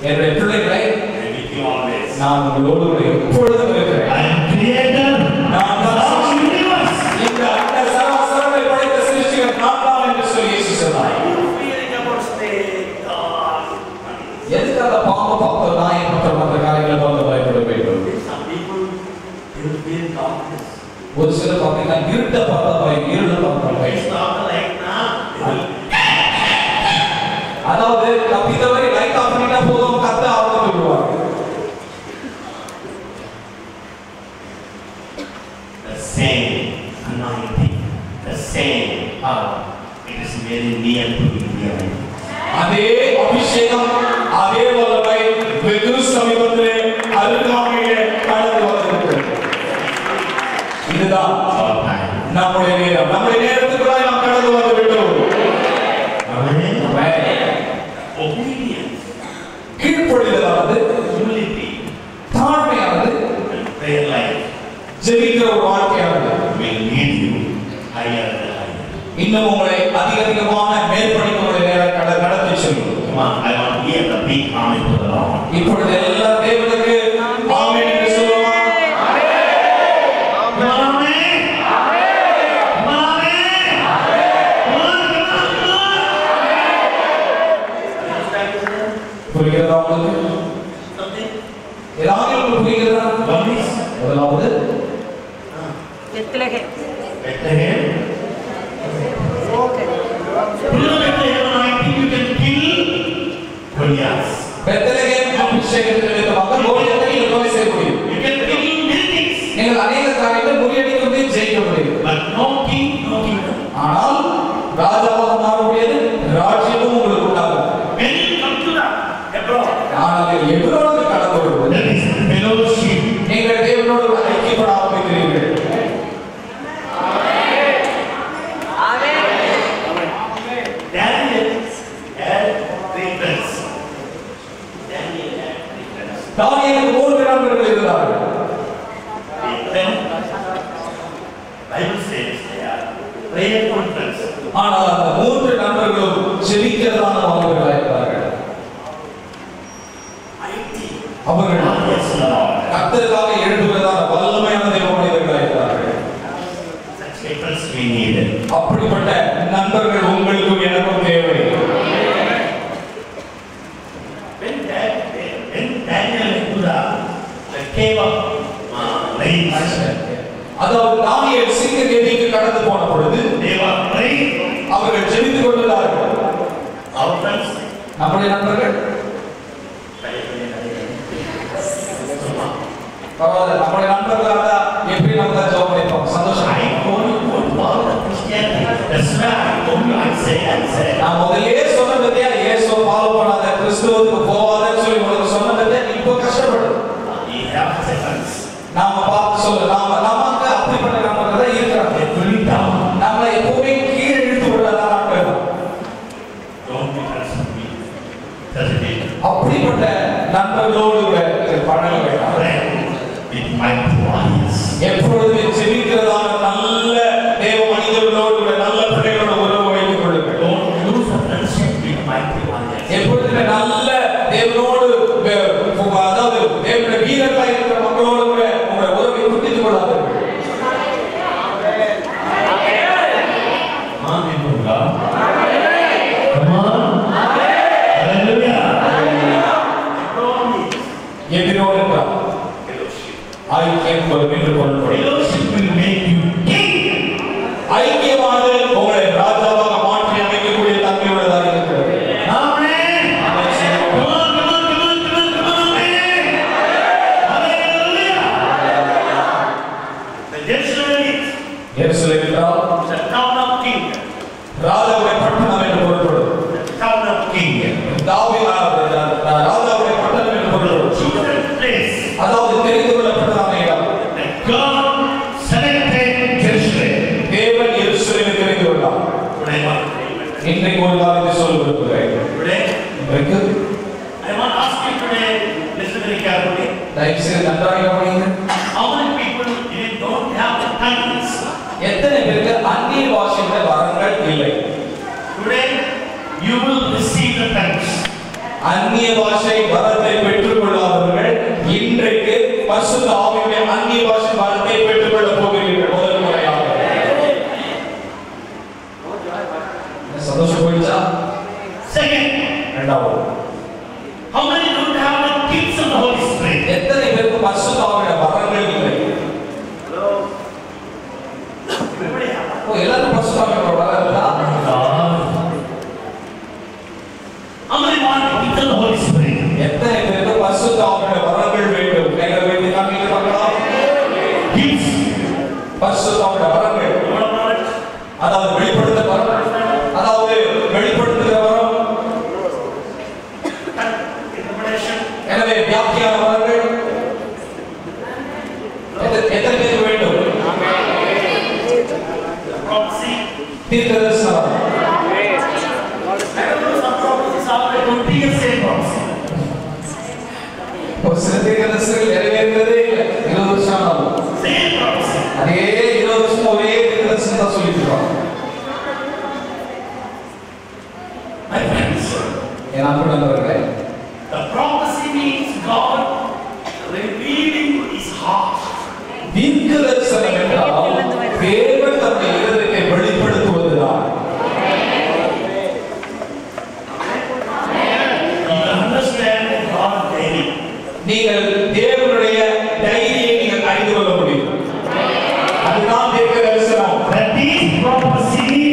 என்னுடைய பிள்ளைகளை I'm with you always. நான் உங்களோடு கூட எப்பொழுதும் இருக்கிறேன் I am creator நான் தான் of the universe. இந்த அந்த சராசரங்களை படைத்த சிருஷ்டிகர் நான் தான் என்று சொல்லி இயேசு சொன்னார் Fearing about snake, God. எதுக்கு அந்த பாம்பு பார்த்த நாயை மற்றும் அந்த காரியங்களை பார்த்து பயப்பட வேண்டும் Some people they will fear darkness. ஒரு சிலர் பார்த்தீங்கன்னா இருட்டை பார்த்தா பயம் இருளை பார்த்தா பயம் It's not like now. They will அதாவது தப்பித்தவரை லைட் ஆஃப் பண்ணிட்டா போதும் கத்த ஆரம்பித்து விடுவாங்க the same anointing, the same power. It is very near to be here. அதே அபிஷேகம் அதே வல்லமை வெகு சமீபத்திலே அருகாமையிலே கடந்து வந்திருக்கிறது இதுதான் All time. நம்முடைய நேரம் நம்முடைய நேரத்துக்குள்ளாய் நாம் கடந்து வந்து விட்டோம் Amen. Obedience, கீழ்ப்படிதலானது humility, தாழ்மையானது and prayer life ஜெபிக்கிற ஒரு வாழ்க்கையானது will lead you higher and higher. இன்னும் உங்களை அதிக அதிகமான மேற்படிப்புடைய நேரம் கட நடத்தி செல்லும் Come on, I want to hear the big amen to the Lord. இப்பொழுது எல்லா தேவனுக்கு ஆமென் என்று சொல்லுமா Come on, amen. Come on, amen. Come on, come on, come on. Understand this? புரிகிறதா உங்களுக்கு Something? ஏதாவது உங்களுக்கு புரிகிறதா One is முதலாவது Bethlehem Bethlehem. Below Bethlehem anointing, you can kill Goliath. Bethlehem அபிஷேகத்தில் நிமித்தமாக கோலியத்தை நீங்கள் நோய் செய்ய முடியும் You can kill many things. நீங்கள் அநேக காரியங்கள் முறியடிக்க முடியும் ஜெயிக்க முடியும் But no king, no kingdom. ஆனால் ராஜாவாக மாற முடியாது ராஜ்யமும் உங்களுக்கு உண்டாகும் When you come to the Hebron, ஆனால் எவரோடு கடந்து வருவது that is fellowship. நீங்கள் தேவனோடு ஐக்கியப்பட ஆரம்பிக்கிறீர்கள் Daniel had three friends. Daniel had three friends. தானியலுக்கு மூன்று நண்பர்கள் இருந்தார்கள் Three friends. Bible says they are prayerful friends. ஆனால் அந்த மூன்று நண்பர்களும் ஜெபிக்கிறதான வாழ்வர்களாக இருந்தார்கள் Mighty. அவர்கள் Yes, Lord. கர்த்தருக்காக எழுதுவதான வல்லமையான தேவ மனிதர்களாக இருந்தார்கள் Such friends we need. அப்படிப்பட்ட நண்பர்கள் உங்களுக்கும் எனக்கும் தேவை When that, when Daniel went to the, the cave of uh, lions, அதாவது தானியேல் சிங்க கேதிக்கு கடந்து போன பொழுது they were praying. அவர்கள் ஜெபித்துக் கொண்டிருந்தார்கள் Our friends, நம்முடைய நண்பர்கள் பரவாயில்ல நம்முடைய நண்பர்களாக இருந்தா எப்படி நம்ம தான் ஜோம் பண்ணிப்போம் சந்தோஷம் I told you don't follow the Christianity. That's why I told you I say, I say. நான் முதல்லயே சொன்ன பத்தியா இயேசுவை ஃபாலோ பண்ணாத கிறிஸ்துவுக்கு போகாதன்னு சொல்லி உனக்கு சொன்ன பத்தியா நீ இப்போ கஷ்டப்படு We have seconds. நாம பார்த்து சொல்லு நாம நமக்கு அப்படிப்பட்ட நண்பர்கள் தான் இருக்கிறாங்க They pull it down. நம்மளை எப்பவுமே கீழே இழுத்து விடாதான் நாட்கள் Don't be friends with me. That's it. அப்படிப்பட்ட நண்பர்களோடு கூட நீங்கள் பழக வேண்டாம் Friend with my wives. எப்பொழுதுமே ஜெபிக்கிறதான நல்ல தேவ மனிதர்களோடு கூட நல்ல பிள்ளைகளோட உறவு வைத்துக் கொள்ளுங்கள் Don't lose a friendship with my wives. எப்பொழுதுமே நல்ல தேவனோடு வே- உங்க- அதாவது தேவனுடைய வீரர்களாக இருக்கிற மக்களோடு கூட உங்களுடைய உறவை துண்டித்துக் கொள்ளாதீர்கள் Come on, people of God. Come on. Hallelujah. Promise. எதிரோடு என்றால் Fellowship. ஐக்கியம் கொள்ளும் என்று பொருள்படும் Fellowship will make you king. ஐக்கியமானது உங்களை ராஜாவாக மாற்றி அமைக்கக்கூடிய தன்மையுள்ளதாக இருக்கிறது Amen. Come on, come on, come on, come on, come on, amen. Hallelujah. The Jerusalem is எருசலேம் என்றால் the town of king. ராஜாவுடைய பட்டணம் என்று பொருள்படும் The town of king. தாவி ராஜாவுடைய பட்டணம் என்று பொருள்படும் Chosen place. அதாவது தெரிந்து கொள்ளப்பட்டதான இடம் That God selected Jerusalem. தேவன் எருசலேமை தெரிந்து கொண்டார் Today, I want to tell you. இன்றைக்கு ஒரு காரியத்தை சொல்ல விரும்புகிறேன் Today, இன்றைக்கு I want to ask you today, listen very carefully. தயவு செய்து நன்றாக கவனிங்க How many people even don't have the tongues? எத்தனை பேருக்கு அந்நிய பாஷையுடைய வரங்கள் இல்லை Today, you will receive the tongues. அந்நிய பாஷை வரத்தை பெற்றுக் கொள்ளாதவர்கள் இன்றைக்கு பரிசுத்த ஆவியுடைய அந்நிய பாஷை வரத்தை பெற்றுக் கொள்ளப் போகிறீர்கள் முதல் முறையாக என்ன சந்தோஷம் போயிடுச்சா Second, இரண்டாவது how many don't have the gifts of the Holy Spirit? எத்தனை பேருக்கு பரிசுத்த ஆவியுடைய வரங்கள் இல்லை Everybody have. ஓ எல்லாரும் பரிசுத்த ஆவியோட வரம் இருக்கா How many want the gift of the Holy Spirit? எத்தனை பேருக்கு பரிசுத்த ஆவியுடைய வரங்கள் வேண்டும் கைகளை வைத்து காமிக்க பார்க்கலாம் Gifts. பரிசுத்த ஆவியுடைய வரங்கள் What about it? அதாவது வெளிப்படுத்த வரம் அதாவது வெளிப்படுத்துகிற வரம் Interpretation. எனவே வியாக்கியான வரங்கள் எத்த- எத்தனை பேருக்கு வேண்டும் Prophecy. தீர்க்கதரிசன வரம் I don't know some prophecies are like 20 years same prophecy. ஒரு சில தீர்க்கதரிசனங்கள் நிறைவேறுகிறதே இல்லை இருபது வருஷம் ஆகும் Same prophecy. அதே இருபது வருஷம் ஒரே தீர்க்கதரிசனம் தான் சொல்லிட்டு இருக்கோம் My friends, என் அன்பு நண்பர்களே the prophecy means God revealing his heart. தீர்க்கதரிசனம் என்றால் தேவன் தன்னுடைய இருதயத்தை வெளிப்படுத்துவதுதான் You understand God daily. நீங்கள் தேவனுடைய டைரியை நீங்கள் அறிந்து கொள்ள முடியும் அதுதான் தீர்க்க தரிசனம் That these prophecies